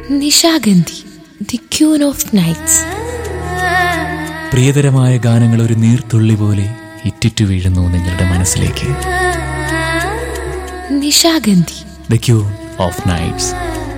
Nishagandhi the queen of nights പ്രിയതരമായ ഗാനങ്ങൾ ഒരു നീർത്തുള്ളി പോലെ ഇറ്റിറ്റു വീഴുന്നു നിങ്ങളുടെ മനസ്സിലേക്ക് Nishagandhi the queen of nights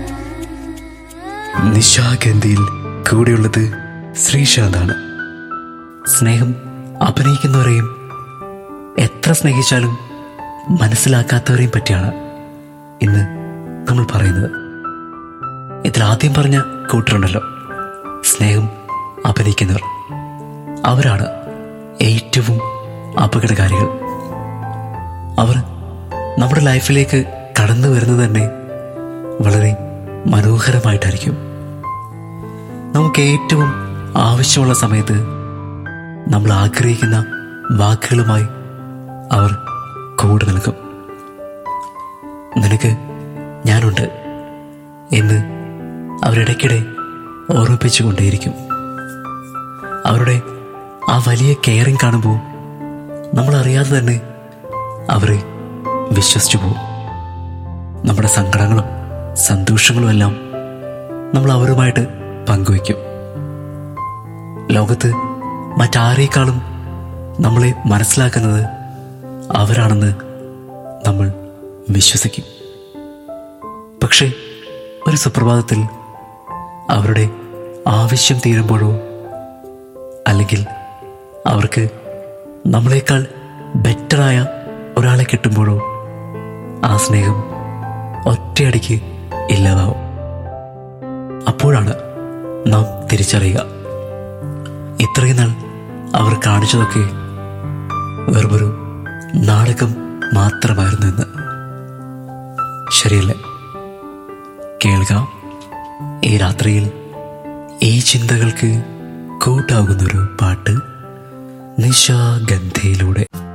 നിശാഗന്ധിയിൽ കൂടെയുള്ളത് ശ്രീശാന്താണ് സ്നേഹം അഭിനയിക്കുന്നവരെയും എത്ര സ്നേഹിച്ചാലും മനസ്സിലാക്കാത്തവരെയും പറ്റിയാണ് ഇന്ന് നമ്മൾ പറയുന്നത് ഇതിൽ ആദ്യം പറഞ്ഞ കൂട്ടരുണ്ടല്ലോ സ്നേഹം അഭിനയിക്കുന്നവർ അവരാണ് ഏറ്റവും അപകടകാരികൾ അവർ നമ്മുടെ ലൈഫിലേക്ക് കടന്നു വരുന്നത് തന്നെ വളരെ മനോഹരമായിട്ടായിരിക്കും നമുക്ക് ഏറ്റവും ആവശ്യമുള്ള സമയത്ത് നമ്മൾ ആഗ്രഹിക്കുന്ന വാക്കുകളുമായി അവർ കൂടെ നിൽക്കും നിനക്ക് ഞാനുണ്ട് എന്ന് അവരിടയ്ക്കിടെ ഓർമ്മിപ്പിച്ചുകൊണ്ടേയിരിക്കും അവരുടെ ആ വലിയ കെയറിങ് കാണുമ്പോൾ നമ്മൾ അറിയാതെ തന്നെ അവരെ വിശ്വസിച്ചു പോകും നമ്മുടെ സങ്കടങ്ങളും സന്തോഷങ്ങളും എല്ലാം നമ്മൾ അവരുമായിട്ട് പങ്കുവയ്ക്കും ലോകത്ത് മറ്റാരേക്കാളും നമ്മളെ മനസ്സിലാക്കുന്നത് അവരാണെന്ന് നമ്മൾ വിശ്വസിക്കും പക്ഷേ ഒരു സുപ്രഭാതത്തിൽ അവരുടെ ആവശ്യം തീരുമ്പോഴോ അല്ലെങ്കിൽ അവർക്ക് നമ്മളെക്കാൾ ബെറ്ററായ ഒരാളെ കിട്ടുമ്പോഴോ ആ സ്നേഹം ഒറ്റയടിക്ക് ഇല്ലാതാവും അപ്പോഴാണ് നാം തിരിച്ചറിയുക ഇത്രയും നാൾ അവർ കാണിച്ചതൊക്കെ വെറുമൊരു നാടകം മാത്രമായിരുന്നു എന്ന് ശരിയല്ലേ കേൾക്കുക ഈ രാത്രിയിൽ ഈ ചിന്തകൾക്ക് കൂട്ടാകുന്നൊരു പാട്ട് നിശാഗന്ധയിലൂടെ